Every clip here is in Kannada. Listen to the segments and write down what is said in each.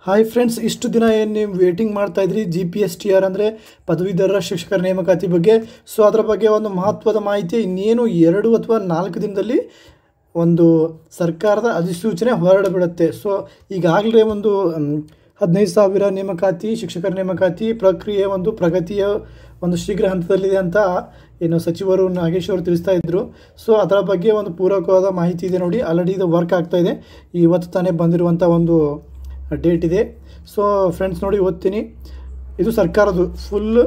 ಹಾಯ್ ಫ್ರೆಂಡ್ಸ್ ಇಷ್ಟು ದಿನ ಏನು ನೀವು ವೇಟಿಂಗ್ ಮಾಡ್ತಾ ಇದ್ರಿ G P S T R ಅಂದರೆ ಪದವೀಧರ ಶಿಕ್ಷಕರ ನೇಮಕಾತಿ ಬಗ್ಗೆ ಸೊ ಅದರ ಬಗ್ಗೆ ಒಂದು ಮಹತ್ವದ ಮಾಹಿತಿ ಇನ್ನೇನು ಎರಡು ಅಥವಾ ನಾಲ್ಕು ದಿನದಲ್ಲಿ ಒಂದು ಸರ್ಕಾರದ ಅಧಿಸೂಚನೆ ಹೊರಡಬಿಡುತ್ತೆ ಸೊ ಈಗಾಗಲೇ ಒಂದು ಮ್, ಹದಿನೈದು ಸಾವಿರ ನೇಮಕಾತಿ ಶಿಕ್ಷಕರ ನೇಮಕಾತಿ ಪ್ರಕ್ರಿಯೆ ಒಂದು ಪ್ರಗತಿಯ ಒಂದು ಶೀಘ್ರ ಹಂತದಲ್ಲಿದೆ ಅಂತ ಏನು ಸಚಿವರು ನಾಗೇಶ್ ಅವರು ತಿಳಿಸ್ತಾ ಇದ್ರು ಸೊ ಅದರ ಬಗ್ಗೆ ಒಂದು ಪೂರಕವಾದ ಮಾಹಿತಿ ಇದೆ ನೋಡಿ ಆಲ್ರೆಡಿ ಇದು ವರ್ಕ್ ಆಗ್ತಾ ಇದೆ ಇವತ್ತು ತಾನೇ ಬಂದಿರುವಂಥ ಒಂದು ಡೇಟ್ ಇದೆ ಸೊ ಫ್ರೆಂಡ್ಸ್ ನೋಡಿ ಓದ್ತೀನಿ ಇದು ಸರ್ಕಾರದ್ದು ಫುಲ್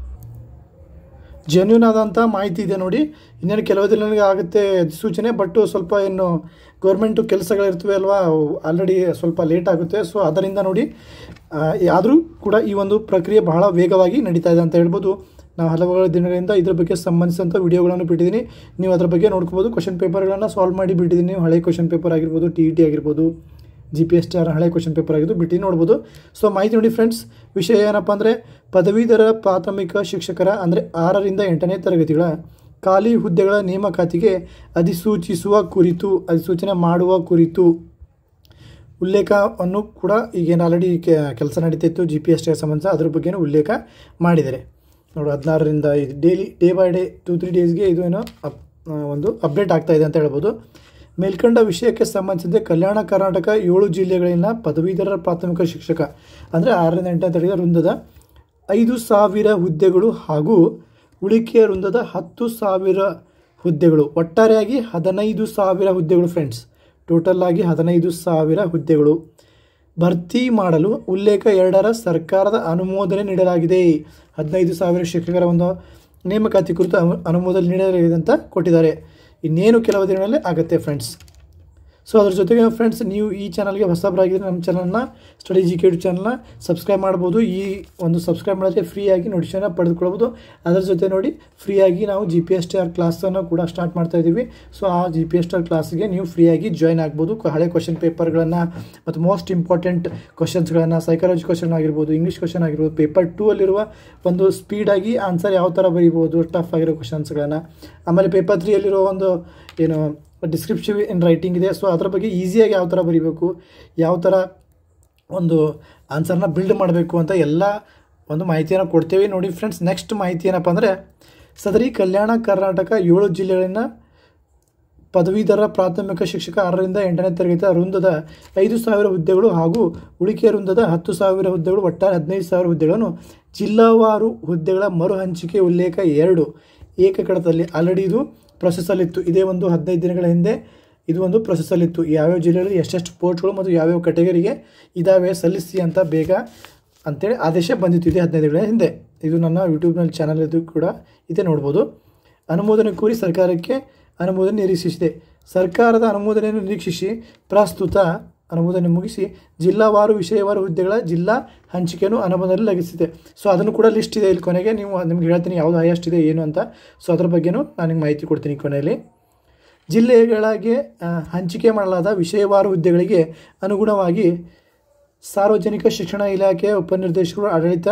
ಜೆನ್ಯೂನ್ ಆದಂಥ ಮಾಹಿತಿ ಇದೆ ನೋಡಿ ಇನ್ನೇನು ಕೆಲವು ದಿನಗಳಿಗೆ ಆಗುತ್ತೆ ಅಧಿಸೂಚನೆ ಬಟ್ ಸ್ವಲ್ಪ ಏನು ಗೌರ್ಮೆಂಟು ಕೆಲಸಗಳಿರ್ತವೆ ಅಲ್ವಾ ಆಲ್ರೆಡಿ ಸ್ವಲ್ಪ ಲೇಟ್ ಆಗುತ್ತೆ ಸೊ ಅದರಿಂದ ನೋಡಿ ಆದರೂ ಕೂಡ ಈ ಒಂದು ಪ್ರಕ್ರಿಯೆ ಬಹಳ ವೇಗವಾಗಿ ನಡೀತಾ ಇದೆ ಅಂತ ಹೇಳ್ಬೋದು ನಾವು ಹಲವಾರು ದಿನಗಳಿಂದ ಇದ್ರ ಬಗ್ಗೆ ಸಂಬಂಧಿಸಿದಂಥ ವಿಡಿಯೋಗಳನ್ನು ಬಿಟ್ಟಿದ್ದೀನಿ ನೀವು ಅದರ ಬಗ್ಗೆ ನೋಡ್ಕೋಬೋದು ಕ್ವಶನ್ ಪೇಪರ್ಗಳನ್ನು ಸಾಲ್ವ್ ಮಾಡಿ ಬಿಟ್ಟಿದ್ದೀನಿ ಹಳೆ ಕ್ವಶನ್ ಪೇಪರ್ ಆಗಿರ್ಬೋದು ಟಿ ಇ ಟಿ ಆಗಿರ್ಬೋದು G P S T R ಹಳೆ ಕ್ವಶನ್ ಪೇಪರ್ ಆಗಿದ್ದು ಬಿಟ್ಟು ನೋಡ್ಬೋದು ಸೊ ಮಾಹಿತಿ ನೋಡಿ ಫ್ರೆಂಡ್ಸ್ ವಿಷಯ ಏನಪ್ಪ ಅಂದರೆ ಪದವೀಧರ ಪ್ರಾಥಮಿಕ ಶಿಕ್ಷಕರ ಅಂದರೆ ಆರರಿಂದ ಎಂಟನೇ ತರಗತಿಗಳ ಖಾಲಿ ಹುದ್ದೆಗಳ ನೇಮಕಾತಿಗೆ ಅಧಿಸೂಚಿಸುವ ಕುರಿತು ಅಧಿಸೂಚನೆ ಮಾಡುವ ಕುರಿತು ಉಲ್ಲೇಖವನ್ನು ಕೂಡ ಈಗೇನು ಆಲ್ರೆಡಿ ಕೆಲಸ ನಡೀತಿತ್ತು ಜಿ ಪಿ ಎಸ್ ಟಿ ಸಂಬಂಧ ಅದ್ರ ಬಗ್ಗೆನೂ ಉಲ್ಲೇಖ ಮಾಡಿದ್ದಾರೆ ನೋಡು ಹದಿನಾರರಿಂದ ಇದು daily day by day two three ಡೇಸ್ಗೆ ಇದು ಏನೋ ಅಪ್ ಆ, ಒಂದು ಅಪ್ಡೇಟ್ ಆಗ್ತಾ ಇದೆ ಅಂತ ಹೇಳ್ಬೋದು ಮೇಲ್ಕಂಡ ವಿಷಯಕ್ಕೆ ಸಂಬಂಧಿಸಿದಂತೆ ಕಲ್ಯಾಣ ಕರ್ನಾಟಕ ಏಳು ಜಿಲ್ಲೆಗಳಲ್ಲಿನ ಪದವೀಧರ ಪ್ರಾಥಮಿಕ ಶಿಕ್ಷಕ ಅಂದರೆ ಆರರಿಂದ ಎಂಟನೇ ತರಗತಿ ವೃಂದದ ಐದು ಸಾವಿರ ಹುದ್ದೆಗಳು ಹಾಗೂ ಉಳಿಕೆಯ ವೃಂದದ ಹತ್ತು ಸಾವಿರ ಹುದ್ದೆಗಳು ಒಟ್ಟಾರೆಯಾಗಿ ಹದಿನೈದು ಸಾವಿರ ಹುದ್ದೆಗಳು ಫ್ರೆಂಡ್ಸ್ ಟೋಟಲ್ ಆಗಿ ಹದಿನೈದು ಸಾವಿರ ಹುದ್ದೆಗಳು ಭರ್ತಿ ಮಾಡಲು ಉಲ್ಲೇಖ ಎರಡರ ಸರ್ಕಾರದ ಅನುಮೋದನೆ ನೀಡಲಾಗಿದೆ ಹದಿನೈದು ಸಾವಿರ ಶಿಕ್ಷಕರ ಒಂದು ನೇಮಕಾತಿ ಕುರಿತು ಅನು- ಅನುಮೋದನೆ ನೀಡಲಾಗಿದೆ ಅಂತ ಕೊಟ್ಟಿದ್ದಾರೆ ಇನ್ನೇನು ಕೆಲವು ದಿನಗಳಲ್ಲಿ ಆಗುತ್ತೆ ಫ್ರೆಂಡ್ಸ್ ಸೊ ಅದ್ರ ಜೊತೆಗೆ ಫ್ರೆಂಡ್ಸ್ ನೀವು ಈ ಚಾನಲ್ಗೆ ಹೊಸಬರಾಗಿದ್ದರೆ ನಮ್ಮ ಚಾನಲ್ನ ಸ್ಟಡಿ ಜಿ ಕೆ ಚಾನಲ್ನ ಸಬ್ಸ್ಕ್ರೈಬ್ ಮಾಡ್ಬೋದು ಈ ಒಂದು ಸಬ್ಸ್ಕ್ರೈಬ್ ಮಾಡಿದ್ರೆ ಫ್ರೀಯಾಗಿ ನೋಟಿಫಿಕೇಶನ್ ಪಡೆದುಕೊಳ್ಬೋದು ಅದರ ಜೊತೆ ನೋಡಿ ಫ್ರೀಯಾಗಿ ನಾವು G P S T R ಕ್ಲಾಸನ್ನು ಕೂಡ ಸ್ಟಾರ್ಟ್ ಮಾಡ್ತಾ ಇದ್ದೀವಿ ಸೊ ಆ G P S T R ಕ್ಲಾಸ್ಗೆ ನೀವು ಫ್ರೀಯಾಗಿ ಜಾಯ್ನ್ ಆಗ್ಬೋದು ಕ- ಹಳೆ ಕ್ವಶನ್ ಪೇಪರ್ಗಳನ್ನು ಮತ್ತು ಮೋಸ್ಟ್ ಇಂಪಾರ್ಟೆಂಟ್ ಕ್ವಶನ್ಸ್ಗಳನ್ನು ಸೈಕಾಲಜಿ ಕ್ವಶನ್ ಆಗಿರ್ಬೋದು ಇಂಗ್ಲೀಷ್ ಕ್ವಶನ್ ಆಗಿರ್ಬೋದು ಪೇಪರ್ ಟೂ ಅಲ್ಲಿರುವ ಒಂದು ಸ್ಪೀಡಾಗಿ ಆನ್ಸರ್ ಯಾವ ಥರ ಬರೀಬೋದು ಟಫ್ ಆಗಿರೋ ಕ್ವಶನ್ಸ್ಗಳನ್ನು ಆಮೇಲೆ ಪೇಪರ್ ತ್ರೀಯಲ್ಲಿರೋ ಒಂದು ಏನು ಡಿಸ್ಕ್ರಿಪ್ಷನ್ ಇನ್ ರೈಟಿಂಗ್ ಇದೆ ಸೊ ಅದರ ಬಗ್ಗೆ ಈಸಿಯಾಗಿ ಯಾವ ಥರ ಬರೀಬೇಕು ಯಾವ ಥರ ಒಂದು ಆನ್ಸರ್ನ ಬಿಲ್ಡ್ ಮಾಡಬೇಕು ಅಂತ ಎಲ್ಲ ಒಂದು ಮಾಹಿತಿಯನ್ನು ಕೊಡ್ತೇವೆ ನೋಡಿ ಫ್ರೆಂಡ್ಸ್ ನೆಕ್ಸ್ಟ್ ಮಾಹಿತಿ ಏನಪ್ಪ ಅಂದರೆ ಸದರಿ ಕಲ್ಯಾಣ ಕರ್ನಾಟಕ ಏಳು ಜಿಲ್ಲೆಗಳನ್ನ ಪದವೀಧರ ಪ್ರಾಥಮಿಕ ಶಿಕ್ಷಕ ಆರರಿಂದ ಎಂಟನೇ ತರಗತಿ ವೃಂದದ ಐದು ಸಾವಿರ ಹುದ್ದೆಗಳು ಹಾಗೂ ಉಳಿಕೆ ವೃಂದದ ಹತ್ತು ಸಾವಿರ ಹುದ್ದೆಗಳು ಒಟ್ಟಾರೆ ಹದಿನೈದು ಸಾವಿರ ಹುದ್ದೆಗಳನ್ನು ಜಿಲ್ಲಾವಾರು ಹುದ್ದೆಗಳ ಮರು ಹಂಚಿಕೆ ಉಲ್ಲೇಖ ಎರಡು ಏಕಕಡತದಲ್ಲಿ ಆಲ್ರೆಡಿ ಇದು ಪ್ರೊಸೆಸಲ್ಲಿತ್ತು ಇದೇ ಒಂದು ಹದಿನೈದು ದಿನಗಳ ಹಿಂದೆ ಇದು ಒಂದು ಪ್ರೊಸೆಸಲ್ಲಿತ್ತು ಯಾವ್ಯಾವ ಜಿಲ್ಲೆಗಳಲ್ಲಿ ಎಷ್ಟೆಷ್ಟು ಪೋಸ್ಟ್ಗಳು ಮತ್ತು ಯಾವ್ಯಾವ ಕೆಟಗರಿಗೆ ಇದಾವೆ ಸಲ್ಲಿಸಿ ಅಂತ ಬೇಗ ಅಂತೇಳಿ ಆದೇಶ ಬಂದಿತ್ತು ಇದೆ ಹದಿನೈದು ದಿನಗಳ ಹಿಂದೆ ಇದು ನನ್ನ ಯೂಟ್ಯೂಬ್ನಲ್ಲಿ ಚಾನಲ್ ಇದು ಕೂಡ ಇದೆ ನೋಡ್ಬೋದು ಅನುಮೋದನೆ ಕೋರಿ ಸರ್ಕಾರಕ್ಕೆ ಅನುಮೋದನೆ ನಿರೀಕ್ಷಿಸಿದೆ ಸರ್ಕಾರದ ಅನುಮೋದನೆಯನ್ನು ನಿರೀಕ್ಷಿಸಿ ಪ್ರಸ್ತುತ ಅನುಮೋದನೆ ಮುಗಿಸಿ ಜಿಲ್ಲಾವಾರು ವಿಷಯವಾರು ಹುದ್ದೆಗಳ ಜಿಲ್ಲಾ ಹಂಚಿಕೆಯನ್ನು ಅನುಮೋದನೆ ಲಗಿಸಿದೆ ಸೊ ಅದನ್ನು ಕೂಡ ಲಿಸ್ಟ್ ಇದೆ ಇಲ್ಲಿ ಕೊನೆಗೆ ನೀವು ನಿಮ್ಗೆ ಹೇಳ್ತೀನಿ ಯಾವುದು ಹೈಯೆಸ್ಟ್ ಇದೆ ಏನು ಅಂತ ಸೊ ಅದ್ರ ಬಗ್ಗೆನೂ ನಾನು ನಿಮ್ಗೆ ಮಾಹಿತಿ ಕೊಡ್ತೀನಿ ಕೊನೆಯಲ್ಲಿ ಜಿಲ್ಲೆಗಳಿಗೆ ಆ, ಹಂಚಿಕೆ ಮಾಡಲಾದ ವಿಷಯವಾರು ಹುದ್ದೆಗಳಿಗೆ ಅನುಗುಣವಾಗಿ ಸಾರ್ವಜನಿಕ ಶಿಕ್ಷಣ ಇಲಾಖೆಯ ಉಪನಿರ್ದೇಶಕರು ಆಡಳಿತ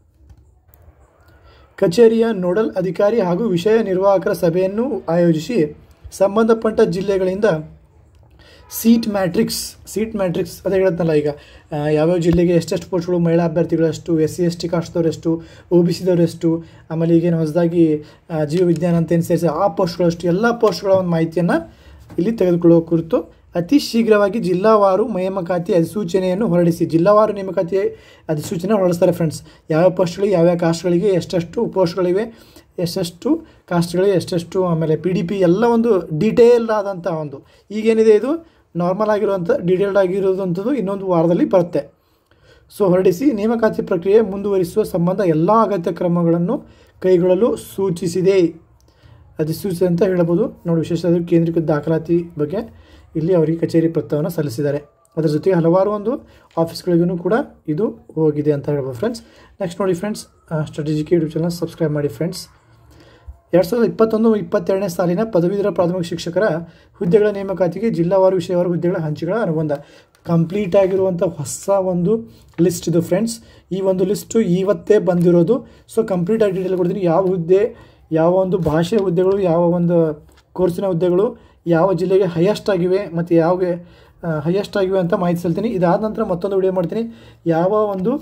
ಕಚೇರಿಯ ನೋಡಲ್ ಅಧಿಕಾರಿ ಹಾಗೂ ವಿಷಯ ನಿರ್ವಾಹಕರ ಸಭೆಯನ್ನು ಆಯೋಜಿಸಿ ಸಂಬಂಧಪಟ್ಟ ಜಿಲ್ಲೆಗಳಿಂದ ಸೀಟ್ ಮ್ಯಾಟ್ರಿಕ್ಸ್ ಸೀಟ್ ಮ್ಯಾಟ್ರಿಕ್ಸ್ ಅದೇ ಹೇಳುತ್ತಲ್ಲ ಈಗ ಆ, ಯಾವ್ಯಾವ ಜಿಲ್ಲೆಗೆ ಎಷ್ಟೆಷ್ಟು ಪೋಸ್ಟ್ಗಳು ಮಹಿಳಾ ಅಭ್ಯರ್ಥಿಗಳಷ್ಟು ಎಸ್ ಸಿ ಎಸ್ ಟಿ ಕಾಸ್ಟ್ದವರೆಷ್ಟು ಒ ಬಿ ಸಿದವರೆಷ್ಟು ಆಮೇಲೆ ಈಗೇನು ಹೊಸದಾಗಿ ಆ, ಜೀವ ವಿಜ್ಞಾನ ಅಂತ ಏನು ಸೇರಿಸಿ ಆ ಪೋಸ್ಟ್ಗಳಷ್ಟು ಎಲ್ಲ ಪೋಸ್ಟ್ಗಳ ಒಂದು ಮಾಹಿತಿಯನ್ನು ಇಲ್ಲಿ ತೆಗೆದುಕೊಳ್ಳುವ ಕುರಿತು ಅತಿ ಶೀಘ್ರವಾಗಿ ಜಿಲ್ಲಾವಾರು ನೇಮಕಾತಿ ಅಧಿಸೂಚನೆಯನ್ನು ಹೊರಡಿಸಿ ಜಿಲ್ಲಾವಾರು ನೇಮಕಾತಿ ಅಧಿಸೂಚನೆ ಹೊರಡಿಸ್ತಾರೆ ಫ್ರೆಂಡ್ಸ್ ಯಾವ್ಯಾವ ಪೋಸ್ಟ್ಗಳಿಗೆ ಯಾವ್ಯಾವ ಕಾಸ್ಟ್ಗಳಿಗೆ ಎಷ್ಟೆಷ್ಟು ಪೋಸ್ಟ್ಗಳಿವೆ ಎಷ್ಟೆಷ್ಟು ಕಾಸ್ಟ್ಗಳಿಗೆ ಎಷ್ಟೆಷ್ಟು ಆಮೇಲೆ ಪಿ ಡಿ ಪಿ ಎಲ್ಲ ಒಂದು ಡೀಟೇಲ್ ಆದಂಥ ಒಂದು ಈಗೇನಿದೆ ಇದು ನಾರ್ಮಲ್ ಆಗಿರುವಂಥ ಡೀಟೇಲ್ಡ್ ಆಗಿರುವಂಥದ್ದು ಇನ್ನೊಂದು ವಾರದಲ್ಲಿ ಬರುತ್ತೆ ಸೊ ಹೊರಡಿಸಿ ನೇಮಕಾತಿ ಪ್ರಕ್ರಿಯೆ ಮುಂದುವರಿಸುವ ಸಂಬಂಧ ಎಲ್ಲ ಅಗತ್ಯ ಕ್ರಮಗಳನ್ನು ಕೈಗೊಳ್ಳಲು ಸೂಚಿಸಿದೆ ಅಧಿಸೂಚಿಸಿದೆ ಅಂತ ಹೇಳ್ಬೋದು ನೋಡಿ ವಿಶೇಷ ಕೇಂದ್ರೀಕೃತ ದಾಖಲಾತಿ ಬಗ್ಗೆ ಇಲ್ಲಿ ಅವರಿಗೆ ಕಚೇರಿ ಪತ್ರವನ್ನು ಸಲ್ಲಿಸಿದ್ದಾರೆ ಅದರ ಜೊತೆಗೆ ಹಲವಾರು ಒಂದು ಆಫೀಸ್ಗಳಿಗೂ ಕೂಡ ಇದು ಹೋಗಿದೆ ಅಂತ ಹೇಳ್ಬೋದು ಫ್ರೆಂಡ್ಸ್ ನೆಕ್ಸ್ಟ್ ನೋಡಿ friends strategic YouTube channel subscribe ಮಾಡಿ ಫ್ರೆಂಡ್ಸ್ ಎರಡು ಸಾವಿರದ ಇಪ್ಪತ್ತೊಂದು ಇಪ್ಪತ್ತೆರಡನೇ ಸಾಲಿನ ಪದವೀಧರ ಪ್ರಾಥಮಿಕ ಶಿಕ್ಷಕರ ಹುದ್ದೆಗಳ ನೇಮಕಾತಿಗೆ ಜಿಲ್ಲಾವಾರು ವಿಷಯವಾರು ಹುದ್ದೆಗಳ ಹಂಚಿಕೆಗಳ ಅನುಬಂಧ ಕಂಪ್ಲೀಟ್ ಆಗಿರುವಂಥ ಹೊಸ ಒಂದು ಲಿಸ್ಟ್ ಇದು ಫ್ರೆಂಡ್ಸ್ ಈ ಒಂದು ಲಿಸ್ಟು ಇವತ್ತೇ ಬಂದಿರೋದು ಸೊ ಕಂಪ್ಲೀಟ್ ಆಗಿ ಡೀಟೇಲ್ ಕೊಡ್ತೀನಿ ಯಾವ ಹುದ್ದೆ ಯಾವ ಒಂದು ಭಾಷೆಯ ಹುದ್ದೆಗಳು ಯಾವ ಒಂದು ಕೋರ್ಸಿನ ಹುದ್ದೆಗಳು ಯಾವ ಜಿಲ್ಲೆಗೆ ಹೈಯೆಸ್ಟ್ ಆಗಿವೆ ಮತ್ತು ಯಾವ ಹೈಯೆಸ್ಟ್ ಆಗಿವೆ ಅಂತ ಮಾಹಿತಿ ಹೇಳ್ತೀನಿ ಇದಾದ ನಂತರ ಮತ್ತೊಂದು ವಿಡಿಯೋ ಮಾಡ್ತೀನಿ ಯಾವ ಒಂದು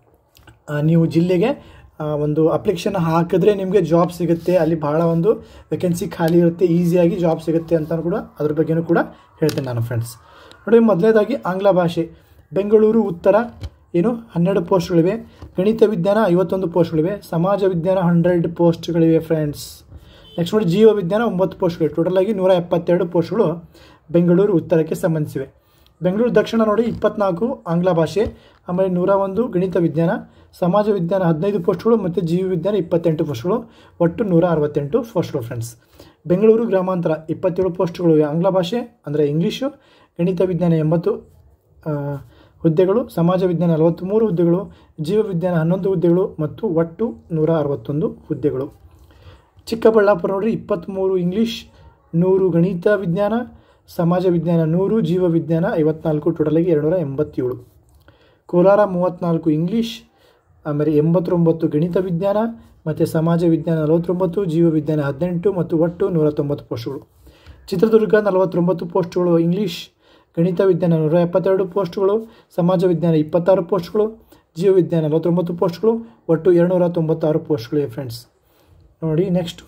ಆ, ನೀವು ಜಿಲ್ಲೆಗೆ ಆ, ಒಂದು ಅಪ್ಲಿಕೇಶನ್ ಹಾಕಿದ್ರೆ ನಿಮಗೆ ಜಾಬ್ ಸಿಗುತ್ತೆ ಅಲ್ಲಿ ಭಾಳ ಒಂದು ವೇಕೆನ್ಸಿ ಖಾಲಿ ಇರುತ್ತೆ ಈಸಿಯಾಗಿ ಜಾಬ್ ಸಿಗುತ್ತೆ ಅಂತ ಕೂಡ ಅದ್ರ ಬಗ್ಗೆನೂ ಕೂಡ ಹೇಳ್ತೇನೆ ನಾನು ಫ್ರೆಂಡ್ಸ್ ನೋಡಿ ಮೊದಲನೇದಾಗಿ ಆಂಗ್ಲ ಭಾಷೆ ಬೆಂಗಳೂರು ಉತ್ತರ ಏನು ಹನ್ನೆರಡು ಪೋಸ್ಟ್ಗಳಿವೆ ಗಣಿತ ವಿಜ್ಞಾನ ಐವತ್ತೊಂದು ಪೋಸ್ಟ್ಗಳಿವೆ ಸಮಾಜ ವಿಜ್ಞಾನ ಹಂಡ್ರೆಡ್ ಪೋಸ್ಟ್ಗಳಿವೆ ಫ್ರೆಂಡ್ಸ್ ನೆಕ್ಸ್ಟ್ ನೋಡಿ ಜೀವ ವಿಜ್ಞಾನ ಒಂಬತ್ತು ಪೋಸ್ಟ್ಗಳು ಟೋಟಲ್ ಆಗಿ ನೂರ ಎಪ್ಪತ್ತೆರಡು ಪೋಸ್ಟ್ಗಳು ಬೆಂಗಳೂರು ಉತ್ತರಕ್ಕೆ ಸಂಬಂಧಿಸಿವೆ ಬೆಂಗಳೂರು ದಕ್ಷಿಣ ನೋಡಿ ಇಪ್ಪತ್ನಾಲ್ಕು ಆಂಗ್ಲ ಭಾಷೆ ಆಮೇಲೆ ನೂರ ಒಂದು ಗಣಿತ ವಿಜ್ಞಾನ ಸಮಾಜ ವಿಜ್ಞಾನ ಹದಿನೈದು ಪೋಸ್ಟ್ಗಳು ಮತ್ತು ಜೀವ ವಿಜ್ಞಾನ ಇಪ್ಪತ್ತೆಂಟು ಪೋಸ್ಟ್ಗಳು ಒಟ್ಟು ನೂರ ಅರವತ್ತೆಂಟು ಪೋಸ್ಟ್ಗಳು ಫ್ರೆಂಡ್ಸ್ ಬೆಂಗಳೂರು ಗ್ರಾಮಾಂತರ ಇಪ್ಪತ್ತೇಳು ಪೋಸ್ಟ್ಗಳು ಆಂಗ್ಲ ಭಾಷೆ ಅಂದರೆ ಇಂಗ್ಲೀಷು ಗಣಿತ ವಿಜ್ಞಾನ ಎಂಬತ್ತು ಆ, ಹುದ್ದೆಗಳು ಸಮಾಜ ವಿಜ್ಞಾನ ನಲವತ್ತ್ಮೂರು ಹುದ್ದೆಗಳು ಜೀವ ವಿಜ್ಞಾನ ಹನ್ನೊಂದು ಹುದ್ದೆಗಳು ಮತ್ತು ಒಟ್ಟು ನೂರ ಅರವತ್ತೊಂದು ಹುದ್ದೆಗಳು ಚಿಕ್ಕಬಳ್ಳಾಪುರ ನೋಡ್ರಿ ಇಪ್ಪತ್ತ್ಮೂರು ಇಂಗ್ಲೀಷ್ ನೂರು ಗಣಿತ ವಿಜ್ಞಾನ ಸಮಾಜ ವಿಜ್ಞಾನ ನೂರು ಜೀವ ವಿಜ್ಞಾನ ಐವತ್ನಾಲ್ಕು ಟೋಟಲಾಗಿ ಎರಡುನೂರ ಎಂಬತ್ತೇಳು ಕೋಲಾರ ಮೂವತ್ತ್ನಾಲ್ಕು ಇಂಗ್ಲೀಷ್ ಆಮೇಲೆ ಎಂಬತ್ತೊಂಬತ್ತು ಗಣಿತ ವಿಜ್ಞಾನ ಮತ್ತು ಸಮಾಜ ವಿಜ್ಞಾನ ನಲವತ್ತೊಂಬತ್ತು ಜೀವ ವಿಜ್ಞಾನ ಹದಿನೆಂಟು ಮತ್ತು ಒಟ್ಟು ನೂರ ತೊಂಬತ್ತು ಪೋಸ್ಟ್ಗಳು ಚಿತ್ರದುರ್ಗ ನಲವತ್ತೊಂಬತ್ತು ಪೋಸ್ಟ್ಗಳು ಇಂಗ್ಲೀಷ್ ಗಣಿತ ವಿಜ್ಞಾನ ನೂರ ಎಪ್ಪತ್ತೆರಡು ಪೋಸ್ಟ್ಗಳು ಸಮಾಜ ವಿಜ್ಞಾನ ಇಪ್ಪತ್ತಾರು ಪೋಸ್ಟ್ಗಳು ಜೀವ ವಿಜ್ಞಾನ ನಲವತ್ತೊಂಬತ್ತು ಪೋಸ್ಟ್ಗಳು ಒಟ್ಟು ಎರಡುನೂರ ತೊಂಬತ್ತಾರು ಪೋಸ್ಟ್ಗಳಿವೆ ಫ್ರೆಂಡ್ಸ್ ನೋಡಿ ನೆಕ್ಸ್ಟ್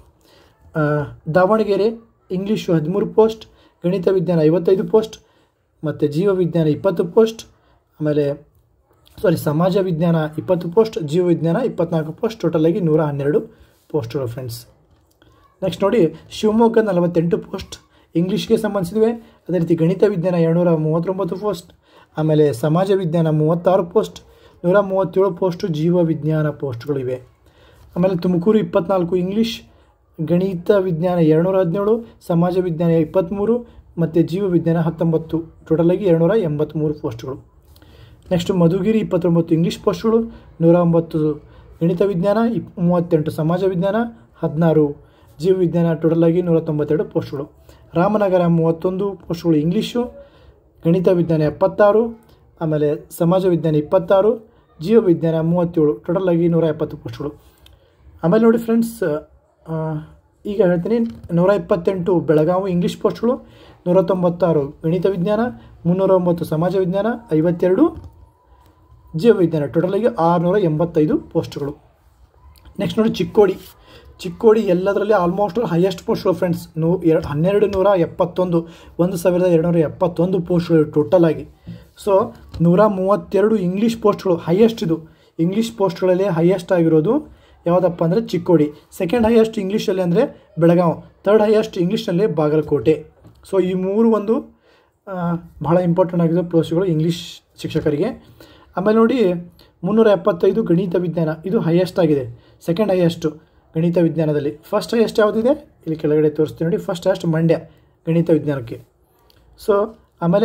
ದಾವಣಗೆರೆ ಇಂಗ್ಲೀಷು ಹದಿಮೂರು ಪೋಸ್ಟ್ ಗಣಿತ ವಿಜ್ಞಾನ ಐವತ್ತೈದು ಪೋಸ್ಟ್ ಮತ್ತು ಜೀವ ವಿಜ್ಞಾನ ಇಪ್ಪತ್ತು ಪೋಸ್ಟ್ ಆಮೇಲೆ ಸಾರಿ ಸಮಾಜ ವಿಜ್ಞಾನ ಇಪ್ಪತ್ತು ಪೋಸ್ಟ್ ಜೀವ ವಿಜ್ಞಾನ ಇಪ್ಪತ್ನಾಲ್ಕು ಪೋಸ್ಟ್ ಟೋಟಲಾಗಿ ನೂರ ಹನ್ನೆರಡು ಪೋಸ್ಟ್ಗಳು ಫ್ರೆಂಡ್ಸ್ ನೆಕ್ಸ್ಟ್ ನೋಡಿ ಶಿವಮೊಗ್ಗ ನಲವತ್ತೆಂಟು ಪೋಸ್ಟ್ ಇಂಗ್ಲೀಷ್ಗೆ ಸಂಬಂಧಿಸಿವೆ ಅದೇ ರೀತಿ ಗಣಿತ ವಿಜ್ಞಾನ ಎರಡುನೂರ ಮೂವತ್ತೊಂಬತ್ತು ಪೋಸ್ಟ್ ಆಮೇಲೆ ಸಮಾಜ ವಿಜ್ಞಾನ ಮೂವತ್ತಾರು ಪೋಸ್ಟ್ ನೂರ ಮೂವತ್ತೇಳು ಪೋಸ್ಟು ಜೀವ ವಿಜ್ಞಾನ ಪೋಸ್ಟ್ಗಳಿವೆ ಆಮೇಲೆ ತುಮಕೂರು ಇಪ್ಪತ್ನಾಲ್ಕು ಇಂಗ್ಲೀಷ್ ಗಣಿತ ವಿಜ್ಞಾನ ಎರಡುನೂರ ಹದಿನೇಳು ಸಮಾಜ ವಿಜ್ಞಾನ ಇಪ್ಪತ್ತ್ಮೂರು ಮತ್ತು ಜೀವ ವಿಜ್ಞಾನ ಹತ್ತೊಂಬತ್ತು ಟೋಟಲಾಗಿ ಎರಡುನೂರ ಎಂಬತ್ತ್ಮೂರು ಪೋಸ್ಟ್ಗಳು ನೆಕ್ಸ್ಟ್ ಮಧುಗಿರಿ ಇಪ್ಪತ್ತೊಂಬತ್ತು ಇಂಗ್ಲೀಷ್ ಪೋಸ್ಟ್ಗಳು ನೂರ ಒಂಬತ್ತು ಗಣಿತ ವಿಜ್ಞಾನ ಇಪ್ ಮೂವತ್ತೆಂಟು ಸಮಾಜ ವಿಜ್ಞಾನ ಹದಿನಾರು ಜೀವ ವಿಜ್ಞಾನ ಟೋಟಲಾಗಿ ನೂರ ತೊಂಬತ್ತೆರಡು ಪೋಸ್ಟ್ಗಳು ರಾಮನಗರ ಮೂವತ್ತೊಂದು ಪೋಸ್ಟ್ಗಳು ಇಂಗ್ಲೀಷು ಗಣಿತ ವಿಜ್ಞಾನ ಎಪ್ಪತ್ತಾರು ಆಮೇಲೆ ಸಮಾಜ ವಿಜ್ಞಾನ ಇಪ್ಪತ್ತಾರು ಜೀವ ವಿಜ್ಞಾನ ಮೂವತ್ತೇಳು ಟೋಟಲಾಗಿ ನೂರ ಎಪ್ಪತ್ತು ಪೋಸ್ಟ್ಗಳು ಆಮೇಲೆ ನೋಡಿ ಫ್ರೆಂಡ್ಸ್ ಈಗ ಹೇಳ್ತೀನಿ ನೂರ ಇಪ್ಪತ್ತೆಂಟು ಬೆಳಗಾವಿ ಇಂಗ್ಲೀಷ್ ಪೋಸ್ಟ್ಗಳು ನೂರ ತೊಂಬತ್ತಾರು ಗಣಿತ ವಿಜ್ಞಾನ ಮುನ್ನೂರ ಒಂಬತ್ತು ಸಮಾಜ ವಿಜ್ಞಾನ ಐವತ್ತೆರಡು ಜೀವ ವಿಜ್ಞಾನ ಟೋಟಲಾಗಿ ಆರುನೂರ ಎಂಬತ್ತೈದು ಪೋಸ್ಟ್ಗಳು ನೆಕ್ಸ್ಟ್ ನೋಡಿ ಚಿಕ್ಕೋಡಿ ಚಿಕ್ಕೋಡಿ ಎಲ್ಲದರಲ್ಲಿ ಆಲ್ಮೋಸ್ಟ್ ಹೈಯೆಸ್ಟ್ ಪೋಸ್ಟ್ಗಳು ಫ್ರೆಂಡ್ಸ್ ನೂ ಎರಡು ಹನ್ನೆರಡು ನೂರ ಎಪ್ಪತ್ತೊಂದು ಒಂದು ಸಾವಿರದ ಎರಡುನೂರ ಎಪ್ಪತ್ತೊಂದು ಪೋಸ್ಟ್ಗಳು ಟೋಟಲ್ ಆಗಿ ಸೊ ನೂರ ಮೂವತ್ತೆರಡು ಇಂಗ್ಲೀಷ್ ಪೋಸ್ಟ್ಗಳು ಹೈಯೆಸ್ಟ್ ಇದು ಇಂಗ್ಲೀಷ್ ಪೋಸ್ಟ್ಗಳಲ್ಲಿ ಹೈಯೆಸ್ಟ್ ಆಗಿರೋದು ಯಾವುದಪ್ಪ ಅಂದರೆ ಚಿಕ್ಕೋಡಿ ಸೆಕೆಂಡ್ ಹೈಯೆಸ್ಟ್ ಇಂಗ್ಲೀಷಲ್ಲಿ ಅಂದರೆ ಬೆಳಗಾವಿ ತರ್ಡ್ ಹೈಯೆಸ್ಟ್ ಇಂಗ್ಲೀಷ್ನಲ್ಲಿ ಬಾಗಲಕೋಟೆ ಸೊ ಈ ಮೂರು ಒಂದು ಆ, ಬಹಳ ಇಂಪಾರ್ಟೆಂಟ್ ಆಗಿರೋ ಪೋಸ್ಟ್ಗಳು ಇಂಗ್ಲೀಷ್ ಶಿಕ್ಷಕರಿಗೆ ಆಮೇಲೆ ನೋಡಿ ಮುನ್ನೂರ ಎಪ್ಪತ್ತೈದು ಗಣಿತ ವಿಜ್ಞಾನ ಇದು ಹೈಯೆಸ್ಟ್ ಆಗಿದೆ ಸೆಕೆಂಡ್ ಹೈಯೆಸ್ಟು ಗಣಿತ ವಿಜ್ಞಾನದಲ್ಲಿ ಫಸ್ಟ್ ಹೈಯೆಸ್ಟ್ ಯಾವುದಿದೆ ಇಲ್ಲಿ ಕೆಳಗಡೆ ತೋರಿಸ್ತೀನಿ ನೋಡಿ ಫಸ್ಟ್ ಹೈಯೆಸ್ಟ್ ಮಂಡ್ಯ ಗಣಿತ ವಿಜ್ಞಾನಕ್ಕೆ ಸೊ ಆಮೇಲೆ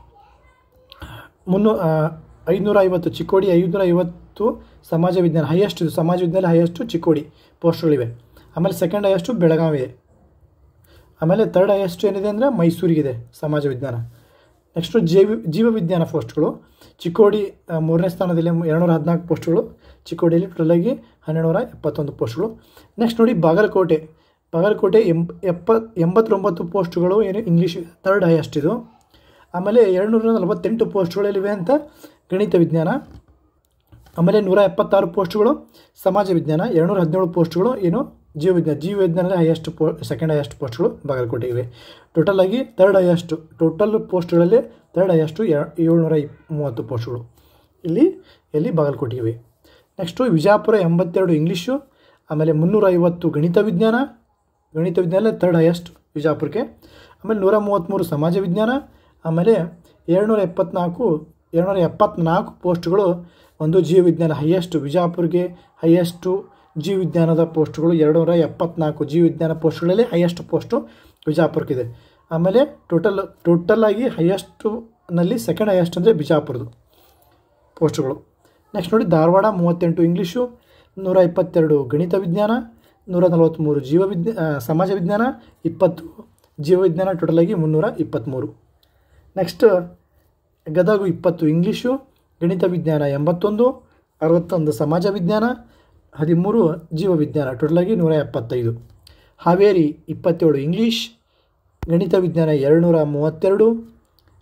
ಮುನ್ನೂ ಐದುನೂರ ಐವತ್ತು ಚಿಕ್ಕೋಡಿ ಐದುನೂರ ಐವತ್ತು ಸಮಾಜ ವಿಜ್ಞಾನ ಹೈಯೆಸ್ಟ್ ಇದು ಸಮಾಜ ವಿಜ್ಞಾನ ಹೈಯೆಸ್ಟು ಚಿಕ್ಕೋಡಿ ಪೋಸ್ಟ್ಗಳಿವೆ ಆಮೇಲೆ ಸೆಕೆಂಡ್ ಹೈಯೆಸ್ಟು ಬೆಳಗಾವಿ ಇದೆ ಆಮೇಲೆ ತರ್ಡ್ ಹೈಯೆಸ್ಟ್ ಏನಿದೆ ಅಂದರೆ ಮೈಸೂರಿಗಿದೆ ಸಮಾಜ ವಿಜ್ಞಾನ ನೆಕ್ಸ್ಟು ಜೀವ ಜೀವ ವಿಜ್ಞಾನ ಪೋಸ್ಟ್ಗಳು ಚಿಕ್ಕೋಡಿ ಆ, ಮೂರನೇ ಸ್ಥಾನದಲ್ಲಿ ಎರಡುನೂರ ಹದಿನಾಲ್ಕು ಪೋಸ್ಟ್ಗಳು ಚಿಕ್ಕೋಡಿಯಲ್ಲಿ ಟೋಟಲಾಗಿ ಹನ್ನೆರಡುನೂರ ಎಪ್ಪತ್ತೊಂದು ಪೋಸ್ಟ್ಗಳು ನೆಕ್ಸ್ಟ್ ನೋಡಿ ಬಾಗಲಕೋಟೆ ಬಾಗಲಕೋಟೆ ಎಂಬ ಎಪ್ಪತ್ ಎಂಬತ್ತೊಂಬತ್ತು ಪೋಸ್ಟ್ಗಳು ಏನು ಇಂಗ್ಲೀಷ್ ತರ್ಡ್ ಹೈಯೆಸ್ಟ್ ಇದು ಆಮೇಲೆ ಎರಡುನೂರ ನಲವತ್ತೆಂಟು ಪೋಸ್ಟ್ಗಳಲ್ಲಿವೆ ಅಂತ ಗಣಿತ ವಿಜ್ಞಾನ ಆಮೇಲೆ ನೂರ ಎಪ್ಪತ್ತಾರು ಪೋಸ್ಟ್ಗಳು ಸಮಾಜ ವಿಜ್ಞಾನ ಎರಡುನೂರ ಹದಿನೇಳು ಪೋಸ್ಟ್ಗಳು ಏನು ಜೀವ ವಿಜ್ಞಾನ ಜೀವ ವಿಜ್ಞಾನದ ಹೈಯೆಸ್ಟ್ ಪೋ ಸೆಕೆಂಡ್ ಹೈಯೆಸ್ಟ್ ಪೋಸ್ಟ್ಗಳು ಬಾಗಲಕೋಟೆ ಇವೆ ಟೋಟಲ್ ಆಗಿ ತರ್ಡ್ ಹೈಯೆಸ್ಟ್ ಟೋಟಲ್ ಪೋಸ್ಟ್ಗಳಲ್ಲಿ ತರ್ಡ್ ಹೈಯೆಸ್ಟು ಏಳ್ನೂರ ಇಪ್ ಮೂವತ್ತು ಪೋಸ್ಟ್ಗಳು ಇಲ್ಲಿ ಎಲ್ಲಿ ಬಾಗಲಕೋಟೆ ಇವೆ ನೆಕ್ಸ್ಟು ವಿಜಯಪುರ ಎಂಬತ್ತೆರಡು ಇಂಗ್ಲೀಷು ಆಮೇಲೆ ಮುನ್ನೂರ ಐವತ್ತು ಗಣಿತ ವಿಜ್ಞಾನ ಗಣಿತ ವಿಜ್ಞಾನ ತರ್ಡ್ ಹೈಯೆಸ್ಟ್ ವಿಜಯಪುರಕ್ಕೆ ಆಮೇಲೆ ನೂರ ಮೂವತ್ತ್ಮೂರು ಸಮಾಜ ವಿಜ್ಞಾನ ಆಮೇಲೆ ಏಳ್ನೂರ ಎಪ್ಪತ್ನಾಲ್ಕು ಏಳ್ನೂರ ಎಪ್ಪತ್ನಾಲ್ಕು ಪೋಸ್ಟ್ಗಳು ಒಂದು ಜೀವ ವಿಜ್ಞಾನ ಹೈಯೆಸ್ಟ್ ವಿಜಯಪುರ್ಗೆ ಹೈಯೆಸ್ಟು ಜೀವ ವಿಜ್ಞಾನದ ಪೋಸ್ಟ್ಗಳು ಎರಡುನೂರ ಎಪ್ಪತ್ನಾಲ್ಕು ಜೀವ ವಿಜ್ಞಾನ ಪೋಸ್ಟ್ಗಳಲ್ಲಿ ಹೈಯೆಸ್ಟ್ ಪೋಸ್ಟು ಬಿಜಾಪುರಕ್ಕಿದೆ ಆಮೇಲೆ ಟೋಟಲ್ ಟೋಟಲ್ ಆಗಿ ಹೈಯೆಸ್ಟುನಲ್ಲಿ ಸೆಕೆಂಡ್ ಹೈಯೆಸ್ಟ್ ಅಂದರೆ ಬಿಜಾಪುರದು ಪೋಸ್ಟ್ಗಳು ನೆಕ್ಸ್ಟ್ ನೋಡಿ ಧಾರವಾಡ ಮೂವತ್ತೆಂಟು ಇಂಗ್ಲೀಷು ನೂರ ಇಪ್ಪತ್ತೆರಡು ಗಣಿತ ವಿಜ್ಞಾನ ನೂರ ನಲವತ್ತ್ಮೂರು ಜೀವ ವಿಜ್ಞಾ ಆ, ಸಮಾಜ ವಿಜ್ಞಾನ ಇಪ್ಪತ್ತು ಜೀವ ವಿಜ್ಞಾನ ಟೋಟಲಾಗಿ ಮುನ್ನೂರ ಇಪ್ಪತ್ತ್ಮೂರು ನೆಕ್ಸ್ಟ್ ಗದಗು ಇಪ್ಪತ್ತು ಇಂಗ್ಲೀಷು ಗಣಿತ ವಿಜ್ಞಾನ ಎಂಬತ್ತೊಂದು ಅರವತ್ತೊಂದು ಸಮಾಜ ವಿಜ್ಞಾನ ಹದಿಮೂರು ಜೀವ ವಿಜ್ಞಾನ ಟೋಟಲಾಗಿ ನೂರ ಎಪ್ಪತ್ತೈದು ಹಾವೇರಿ ಇಪ್ಪತ್ತೇಳು ಇಂಗ್ಲೀಷ್ ಗಣಿತ ವಿಜ್ಞಾನ ಎರಡುನೂರ ಮೂವತ್ತೆರಡು